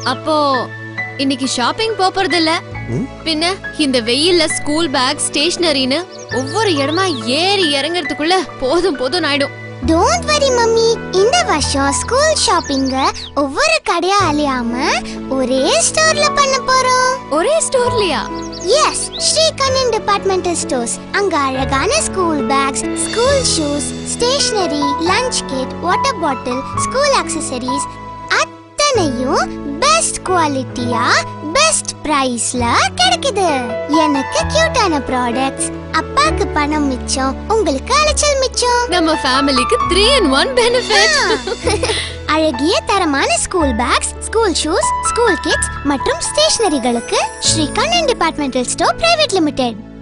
அப்போ இன்னைக்கு ஷாப்பிங் போறது இல்ல ம்? பின்ன இந்த வெயில்ல ஸ்கூல் பேக் ஸ்டேஷனரின்னு ஒவ்வொரு இடமா ஏறி இறங்குறதுக்குள்ள போதும் போதும் ஆயிடும் டோன்ட் வரி மம்மி இந்த வருஷம் ஸ்கூல் ஷாப்பிங்க ஒவ்வொரு கடையா அலையாம ஒரே ஸ்டோர்ல பண்ண போறோம் ஒரே ஸ்டோர்லயா எஸ் ஸ்ரீகண்ணன் டிபார்ட்மெண்டல் ஸ்டோர்ஸ் அங்க அழகான school bags school shoes stationery lunch kit water bottle school accessories அத்தனையும் பெஸ்ட் குவாலிட்டியா பெஸ்ட் பிரைஸ்ல கிடைக்குது எனக்கு கியூட்டான ப்ராடக்ட்ஸ் அப்பாக்கு பணம் மிச்சம் உங்களுக்கு அலைச்சல் மிச்சம் நம்ம ஃபேமிலிக்கு த்ரீ இன் ஒன் பெனிஃபிட் அழகிய தரமான school bags school shoes school kits மற்றும் ஸ்டேஷனரிகளுக்கு Sri Kannan departmental store private limited